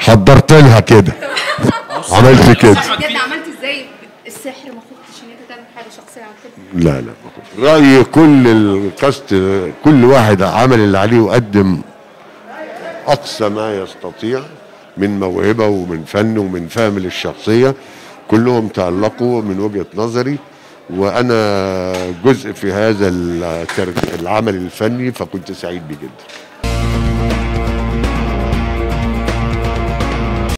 حضرت لها كده عملت كده بجد عملت ازاي السحر ما خفتش ان انت تعمل حاجه شخصيه عن كده لا لا ما كنتش. رأيي كل الكاست كل واحد عمل اللي عليه وقدم أقصى ما يستطيع من موهبة ومن فن ومن فهم للشخصية كلهم تألقوا من وجهة نظري وأنا جزء في هذا التر- العمل الفني فكنت سعيد بيه جدا